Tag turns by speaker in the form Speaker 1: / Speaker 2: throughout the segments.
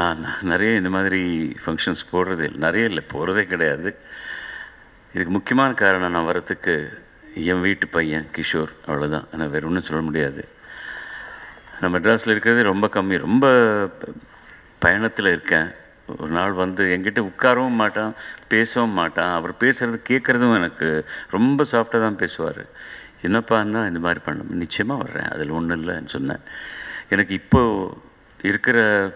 Speaker 1: நான் நிறைய இந்த மாதிரி ஃபங்க்ஷன்ஸ் போடுறது இல்லை நிறைய இல்லை போகிறதே கிடையாது இதுக்கு முக்கியமான காரணம் நான் வரத்துக்கு என் வீட்டு பையன் கிஷோர் அவ்வளோதான் நான் வேறு ஒன்றும் சொல்ல முடியாது நான் மெட்ராஸில் இருக்கிறது ரொம்ப கம்மி ரொம்ப பயணத்தில் இருக்கேன் ஒரு நாள் வந்து என்கிட்ட உட்காரவும் மாட்டான் பேசவும் மாட்டான் அவர் பேசுகிறது கேட்குறதும் எனக்கு ரொம்ப சாஃப்டாக தான் பேசுவார் என்னப்பான்னா இந்த மாதிரி பண்ண நிச்சயமாக வர்றேன் அதில் ஒன்றும் இல்லைன்னு சொன்னேன் எனக்கு இப்போது இருக்கிற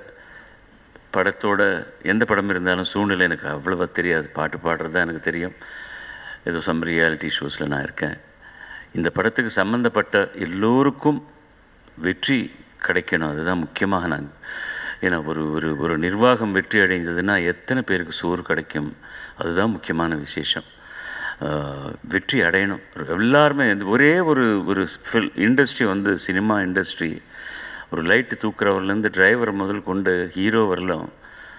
Speaker 1: படத்தோட எந்த படம் இருந்தாலும் சூழ்நிலை எனக்கு அவ்வளவா தெரியாது பாட்டு பாடுறது தான் எனக்கு தெரியும் ஏதோ சம் ரியாலிட்டி ஷோஸில் நான் இருக்கேன் இந்த படத்துக்கு சம்மந்தப்பட்ட எல்லோருக்கும் வெற்றி கிடைக்கணும் அதுதான் முக்கியமாக நான் ஏன்னா ஒரு ஒரு ஒரு நிர்வாகம் வெற்றி அடைந்ததுன்னா எத்தனை பேருக்கு சோறு கிடைக்கும் அதுதான் முக்கியமான விசேஷம் ஆஹ் வெற்றி அடையணும் எல்லாருமே இந்த ஒரே ஒரு ஒரு ஃபில் இண்டஸ்ட்ரி வந்து சினிமா இண்டஸ்ட்ரி ஒரு லைட்டு தூக்குறவர்லேருந்து டிரைவர் முதல் கொண்டு ஹீரோ வரலும்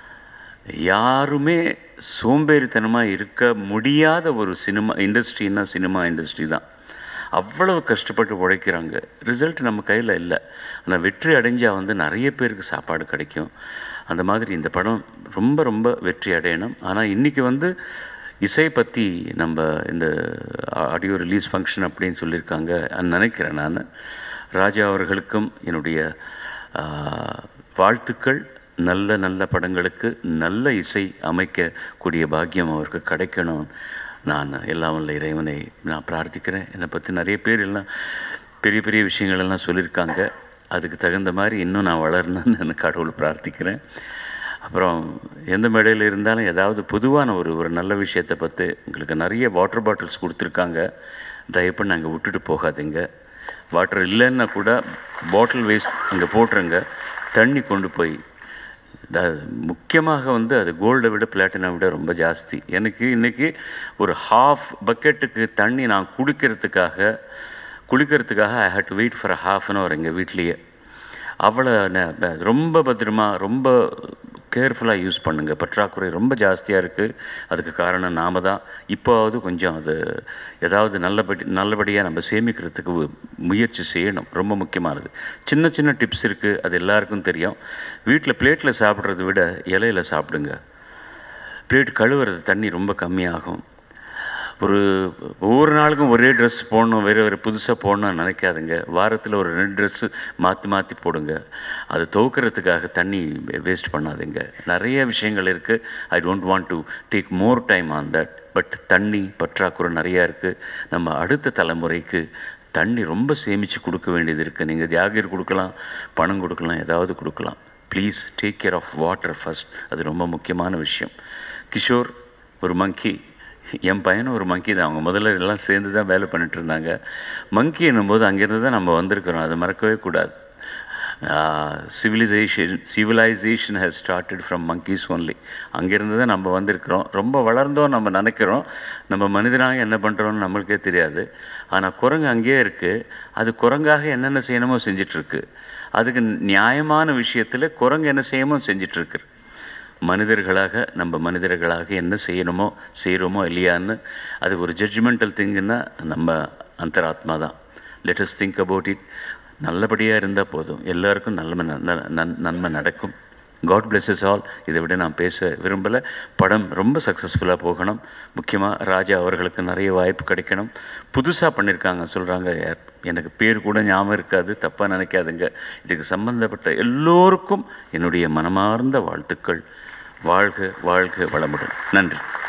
Speaker 1: யாருமே சோம்பேறித்தனமாக இருக்க முடியாத ஒரு சினிமா இண்டஸ்ட்ரின்னா சினிமா இண்டஸ்ட்ரி தான் அவ்வளவு கஷ்டப்பட்டு உழைக்கிறாங்க ரிசல்ட் நம்ம கையில் இல்லை ஆனால் வெற்றி அடைஞ்சால் வந்து நிறைய பேருக்கு சாப்பாடு கிடைக்கும் அந்த மாதிரி இந்த படம் ரொம்ப ரொம்ப வெற்றி அடையணும் ஆனால் இன்றைக்கி வந்து இசை பற்றி நம்ம இந்த ஆடியோ ரிலீஸ் ஃபங்க்ஷன் அப்படின்னு சொல்லியிருக்காங்க நினைக்கிறேன் நான் ராஜா அவர்களுக்கும் என்னுடைய ஆஹ், வாழ்த்துக்கள் நல்ல நல்ல படங்களுக்கு நல்ல இசை அமைக்கக்கூடிய பாக்கியம் அவருக்கு கிடைக்கணும் நான் எல்லாம் வல்ல இறைவனை நான் பிரார்த்திக்கிறேன் என்னை பற்றி நிறைய பேர் எல்லாம் பெரிய பெரிய விஷயங்கள் எல்லாம் சொல்லியிருக்காங்க அதுக்கு தகுந்த மாதிரி இன்னும் நான் வளரணும்னு நான் கடவுளை பிரார்த்திக்கிறேன் அப்புறம் எந்த மேடையில் இருந்தாலும் ஏதாவது பொதுவான ஒரு ஒரு நல்ல விஷயத்தை பற்றி உங்களுக்கு நிறைய வாட்டர் பாட்டில்ஸ் கொடுத்துருக்காங்க தயவுப்பண்ணி அங்கே விட்டுட்டு போகாதீங்க வாட்டர் இல்லைன்னா கூட பாட்டில் வேஸ்ட் அங்கே போட்டுருங்க தண்ணி கொண்டு போய் த முக்கியமாக வந்து அது கோல்டை விட பிளாட்டினை விட ரொம்ப ஜாஸ்தி எனக்கு இன்றைக்கி ஒரு ஹாஃப் பக்கெட்டுக்கு தண்ணி நான் குடிக்கிறதுக்காக குளிக்கிறதுக்காக I hate to wait for a half an hour எங்கள் வீட்லேயே அவ்வளோ ந- ப- ரொம்ப பத்திரமா ரொம்ப கேர்ஃபுல்லாக யூஸ் பண்ணுங்கள் பற்றாக்குறை ரொம்ப ஜாஸ்தியாக இருக்குது அதுக்கு காரணம் நாம தான் இப்போவாவது கொஞ்சம் அது ஏதாவது நல்லபடி நல்லபடியாக நம்ம சேமிக்கிறதுக்கு உ- முயற்சி செய்யணும் ரொம்ப முக்கியமானது சின்ன சின்ன டிப்ஸ் இருக்குது அது எல்லாருக்கும் தெரியும் வீட்டில் பிளேட்டில் சாப்பிட்றத விட இலையில சாப்பிடுங்க பிளேட் கழுவுறது தண்ணி ரொம்ப கம்மியாகும் ஒரு ஒவ்வொரு நாளுக்கும் ஒரே ட்ரெஸ் போடணும் வேறு வேறு புதுசாக போடணும்னு நினைக்காதுங்க வாரத்தில் ஒரு ரெண்டு ட்ரெஸ்ஸு மாற்றி மாற்றி போடுங்க அது துவைக்கிறதுக்காக தண்ணி வேஸ்ட் பண்ணாதீங்க நிறைய விஷயங்கள் இருக்குது I don't want to take more time on that but தண்ணி பற்றாக்குறை நிறையா இருக்குது நம்ம அடுத்த தலைமுறைக்கு தண்ணி ரொம்ப சேமித்து கொடுக்க வேண்டியது இருக்குது நீங்கள் ஜாகீர் கொடுக்கலாம் பணம் கொடுக்கலாம் ஏதாவது கொடுக்கலாம் please take care of water first அது ரொம்ப முக்கியமான விஷயம் கிஷோர் ஒரு மங்கி என் பையனும் ஒரு மங்கி தான் அவங்க முதல்ல எல்லாம் சேர்ந்து தான் வேலை பண்ணிட்டு இருந்தாங்க மங்கி என்னும்போது அங்கேருந்து தான் நம்ம வந்திருக்கிறோம் அதை மறக்கவே கூடாது civilisation civilisation has started from monkeys only அங்கேருந்து தான் நம்ம வந்திருக்கிறோம் ரொம்ப வளர்ந்தோம் நம்ம நினைக்கிறோம் நம்ம மனிதனாக என்ன பண்ணுறோம்னு நம்மளுக்கே தெரியாது ஆனால் குரங்கு அங்கேயே இருக்குது அது குரங்காக என்னென்ன செய்யணுமோ செஞ்சிட்ருக்கு அதுக்கு நியாயமான விஷயத்தில் குரங்கு என்ன செய்யணுமோ செஞ்சிட்ருக்கு மனிதர்களாக நம்ம மனிதர்களாக என்ன செய்யணுமோ செய்கிறோமோ இல்லையான்னு அது ஒரு ஜட்ஜ்மெண்டல் திங்குன்னா நம்ம அந்தராத்மா தான் let us think about it நல்லபடியாக இருந்தால் போதும் எல்லாருக்கும் நல்ல நன்மை நடக்கும் காட் blesses ஆல் இதை விட நான் பேச விரும்பலை படம் ரொம்ப சக்ஸஸ்ஃபுல்லாக போகணும் முக்கியமாக ராஜா அவர்களுக்கு நிறைய வாய்ப்பு கிடைக்கணும் புதுசாக பண்ணியிருக்காங்க சொல்கிறாங்க எனக்கு பேர் கூட ஞாபகம் இருக்காது தப்பாக நினைக்காதுங்க இதுக்கு சம்பந்தப்பட்ட எல்லோருக்கும் என்னுடைய மனமார்ந்த வாழ்த்துக்கள் வாழ்க வாழ்க வளமுடன் நன்றி